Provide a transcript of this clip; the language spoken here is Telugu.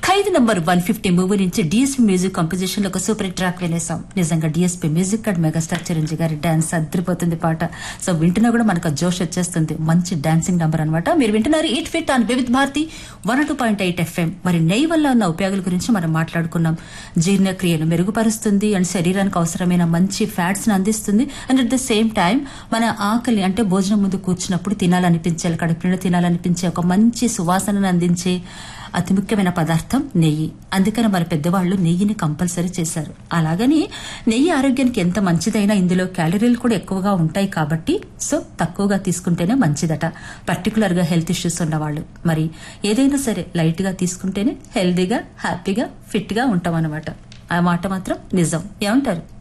ఖైదీ నంబర్ వన్ ఫిఫ్టీ మూవీ నుంచి డిఎస్పీ మ్యూజిక్ కంపోజిషన్ లో ఒక సూపర్ ట్రాక్ వినేసాం నిజంగా DSP music and megastar Chiranjeevi గారి డాన్స్ అదిరిపోతుంది పాట సో వింటున్నా కూడా మనకు ఆ జోష్ వచ్చేస్తుంది మంచి డాన్సింగ్ నంబర్ అనమాట మీరు వింటున్నారు eat fit on Vividh Bharati one two point eight FM మరి నెయ్యి వల్ల ఉన్న ఉపయోగాల గురించి మనం మాట్లాడుకున్నాం జీర్ణక్రియను మెరుగుపరుస్తుంది అండ్ శరీరానికి అవసరమైన మంచి ఫ్యాట్స్ ని అందిస్తుంది and at the same time మన ఆకలి అంటే భోజనం ముందు కూర్చున్నప్పుడు తినాలనిపించే కడుపు నిండా తినాలనిపించే ఒక మంచి సువాసనను అందించే అతి ముఖ్యమైన పదార్థం నెయ్యి అందుకని మన పెద్దవాళ్లు నెయ్యిని కంపల్సరీ చేశారు అలాగని నెయ్యి ఆరోగ్యానికి ఎంత మంచిదైనా ఇందులో క్యాలరీలు కూడా ఎక్కువగా ఉంటాయి కాబట్టి సో తక్కువగా తీసుకుంటేనే మంచిదట పర్టికులర్ గా హెల్త్ ఇష్యూస్ ఉన్నవాళ్ళు మరి ఏదైనా సరే లైట్ గా తీసుకుంటేనే హెల్దీగా హ్యాపీగా ఫిట్ గా ఉంటాం అన్నమాట ఆ మాట మాత్రం నిజం ఏమంటారు